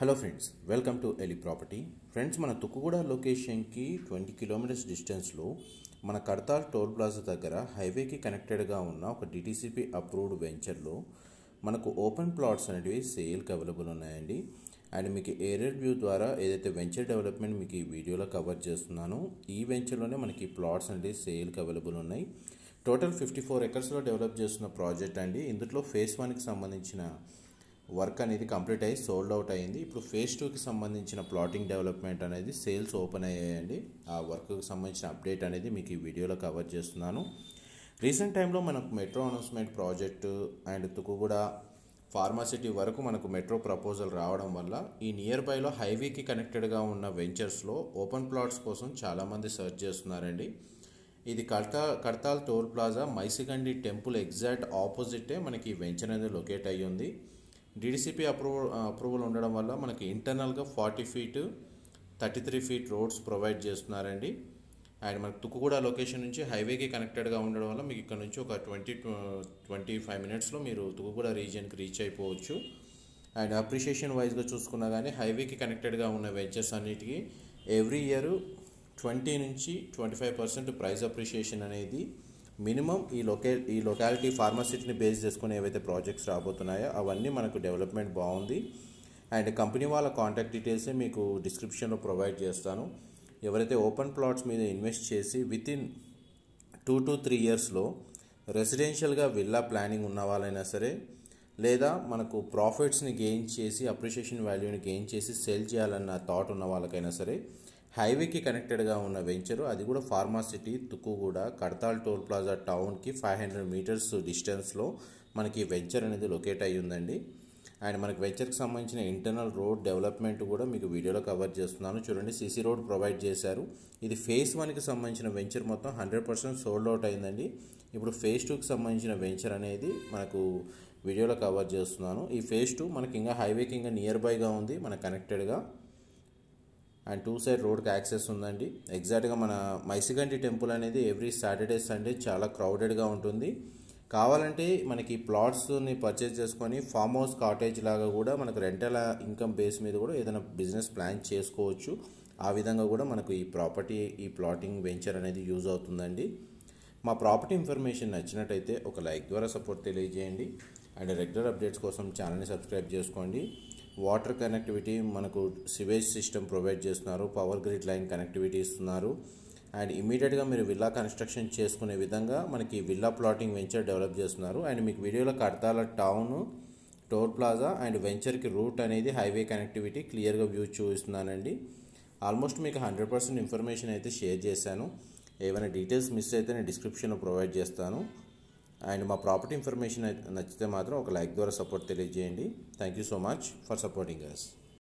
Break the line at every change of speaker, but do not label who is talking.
hello friends welcome to ఎలి property friends మన తుక్కుగూడ లొకేషన్కి ట్వంటీ కిలోమీటర్స్ డిస్టెన్స్లో మన కడతాల్ టోల్ ప్లాజా దగ్గర హైవేకి కనెక్టెడ్గా ఉన్న ఒక డిటీసీపీ అప్రూవ్డ్ వెంచర్లో మనకు ఓపెన్ ప్లాట్స్ అనేటివి సేల్కి అవైలబుల్ ఉన్నాయండి అండ్ మీకు ఏరియల్ వ్యూ ద్వారా ఏదైతే వెంచర్ డెవలప్మెంట్ మీకు ఈ వీడియోలో కవర్ చేస్తున్నానో ఈ వెంచర్లోనే మనకి ప్లాట్స్ అనేవి సేల్కి అవైలబుల్ ఉన్నాయి టోటల్ ఫిఫ్టీ ఫోర్ ఎకర్స్లో డెవలప్ చేస్తున్న ప్రాజెక్ట్ అండి ఇందులో ఫేస్ వన్కి సంబంధించిన వర్క్ అనేది కంప్లీట్ అయ్యి సోల్డ్ అవుట్ అయింది ఇప్పుడు ఫేజ్ టూకి సంబంధించిన ప్లాటింగ్ డెవలప్మెంట్ అనేది సేల్స్ ఓపెన్ అయ్యాయండి ఆ వర్క్కి సంబంధించిన అప్డేట్ అనేది మీకు ఈ వీడియోలో కవర్ చేస్తున్నాను రీసెంట్ టైంలో మనకు metro announcement project and Tukkuguda pharma city వరకు మనకు మెట్రో ప్రపోజల్ రావడం వల్ల ఈ నియర్ బైలో హైవేకి కనెక్టెడ్గా ఉన్న వెంచర్స్లో ఓపెన్ ప్లాట్స్ కోసం చాలామంది సెర్చ్ చేస్తున్నారండి ఇది కడతా Kadthal toll plaza Maisigandi temple exact ఆపోజిటే మనకి ఈ వెంచర్ అనేది లొకేట్ అయ్యి ఉంది డీడీసీపీ అప్రూవల్ అప్రూవల్ ఉండడం వల్ల మనకి ఇంటర్నల్గా forty feet thirty three feet roads provide చేస్తున్నారండి అండ్ మనకు తుక్కుగూడ లొకేషన్ నుంచి హైవేకి కనెక్టెడ్గా ఉండడం వల్ల మీకు ఇక్కడ నుంచి ఒక ట్వంటీ ట్వంటీ ఫైవ్ మినిట్స్లో మీరు తుక్కుగూడ రీజియన్కి రీచ్ అయిపోవచ్చు అండ్ అప్రిషియేషన్ వైజ్గా చూసుకున్నా కానీ హైవేకి కనెక్టెడ్గా ఉన్న వెంచర్స్ అన్నిటికీ ఎవ్రీ ఇయర్ ట్వంటీ నుంచి twenty five percent price appreciation అనేది మినిమం ఈ లొకే ఈ లొకాలిటీ ఫార్మసిటీని బేస్ చేసుకుని ఏవైతే ప్రాజెక్ట్స్ రాబోతున్నాయో అవన్నీ మనకు డెవలప్మెంట్ బాగుంది అండ్ కంపెనీ వాళ్ళ కాంటాక్ట్ డీటెయిల్సే మీకు డిస్క్రిప్షన్లో ప్రొవైడ్ చేస్తాను ఎవరైతే ఓపెన్ ప్లాట్స్ మీద ఇన్వెస్ట్ చేసి with in two to three ఇయర్స్లో రెసిడెన్షియల్గా విల్లా ప్లానింగ్ ఉన్న వాళ్ళైనా సరే లేదా మనకు ప్రాఫిట్స్ని గెయిన్ చేసి అప్రిషియేషన్ వాల్యూని గెయిన్ చేసి సెల్ చేయాలన్న థాట్ ఉన్న వాళ్ళకైనా సరే హైవేకి కనెక్టెడ్గా ఉన్న వెంచరు అది కూడా pharma city Tukkuguda Kadthal toll plaza టౌన్కి ఫైవ్ హండ్రెడ్ మీటర్స్ డిస్టెన్స్లో మనకి వెంచర్ అనేది లొకేట్ అయ్యి ఉందండి అండ్ మనకి వెంచర్కి సంబంధించిన ఇంటర్నల్ రోడ్ డెవలప్మెంట్ కూడా మీకు వీడియోలో కవర్ చేస్తున్నాను చూడండి సీసీ రోడ్ ప్రొవైడ్ చేశారు ఇది ఫేజ్ వన్కి సంబంధించిన వెంచర్ మొత్తం హండ్రెడ్ పర్సెంట్ సోల్డ్ అవుట్ అయిందండి ఇప్పుడు ఫేజ్ టూకి సంబంధించిన వెంచర్ అనేది మనకు వీడియోలో కవర్ చేస్తున్నాను ఈ ఫేజ్ టూ మనకి ఇంకా హైవేకి ఇంకా నియర్ బైగా ఉంది మన కనెక్టెడ్గా అండ్ టూ సైడ్ రోడ్కి యాక్సెస్ ఉందండి ఎగ్జాక్ట్గా మన మైసిగంటి టెంపుల్ అనేది ఎవ్రీ సాటర్డే సండే చాలా క్రౌడెడ్గా ఉంటుంది కావాలంటే మనకి ప్లాట్స్ని పర్చేజ్ చేసుకొని ఫామ్ హౌస్ కాటేజ్ లాగా కూడా మనకు రెంటల్ ఇన్కమ్ బేస్ మీద కూడా ఏదైనా బిజినెస్ ప్లాన్ చేసుకోవచ్చు ఆ విధంగా కూడా మనకు ఈ ప్రాపర్టీ ఈ ప్లాటింగ్ వెంచర్ అనేది యూజ్ అవుతుందండి మా ప్రాపర్టీ ఇన్ఫర్మేషన్ నచ్చినట్టయితే ఒక లైక్ ద్వారా సపోర్ట్ తెలియజేయండి అండ్ రెగ్యులర్ అప్డేట్స్ కోసం ఛానల్ని సబ్స్క్రైబ్ చేసుకోండి వాటర్ కనెక్టివిటీ మనకు సివేజ్ సిస్టమ్ ప్రొవైడ్ చేస్తున్నారు పవర్ గ్రిడ్ లైన్ కనెక్టివిటీ ఇస్తున్నారు అండ్ ఇమీడియట్గా మీరు విల్లా కన్స్ట్రక్షన్ చేసుకునే విధంగా మనకి విల్లా ప్లాటింగ్ వెంచర్ డెవలప్ చేస్తున్నారు అండ్ మీకు వీడియోలో Kadthal town toll plaza and వెంచర్కి రూట్ అనేది హైవే కనెక్టివిటీ క్లియర్గా వ్యూ చూపిస్తున్నానండి ఆల్మోస్ట్ మీకు హండ్రెడ్ పర్సెంట్ ఇన్ఫర్మేషన్ అయితే షేర్ చేశాను ఏమైనా డీటెయిల్స్ మిస్ అయితే నేను డిస్క్రిప్షన్లో ప్రొవైడ్ చేస్తాను అండ్ మా ప్రాపర్టీ ఇన్ఫర్మేషన్ నచ్చితే మాత్రం ఒక లైక్ ద్వారా సపోర్ట్ తెలియజేయండి thank you so much for supporting us